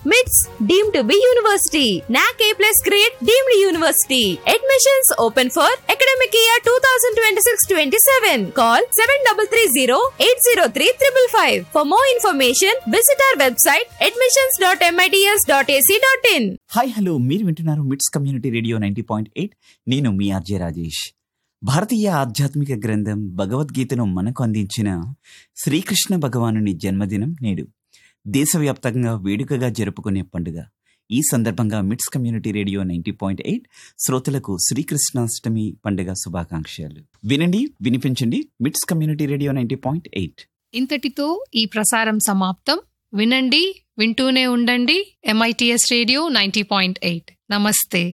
మిట్స్ deem to be university NAAC A plus grade deemed university admissions open for academic year two thousand twenty six twenty seven call seven double three zero eight zero three triple five for more information visit our website admissions dot MITS dot ac dot in hi hello మీరు వింటున్నారు MITS community radio ninety point eight నేను మీ RJ Rajesh భారతీయ ఆధ్యాత్మిక గ్రంథం భగవద్గీతను మనకు అందించిన శ్రీకృష్ణ భగవానుని జన్మదినం నేడు దేశవ్యాప్తంగా వేడుకగా జరుపుకునే పండుగ ఈ సందర్భంగా MITS community radio ninety point eight శ్రోతలకు శ్రీకృష్ణాష్టమి పండుగ శుభాకాంక్షలు వినండి వినిపించండి MITS community radio ninety point eight ఇంతటితో ఈ ప్రసారం సమాప్తం వినండి వింటూనే ఉండండి MITS radio ninety point eight నమస్తే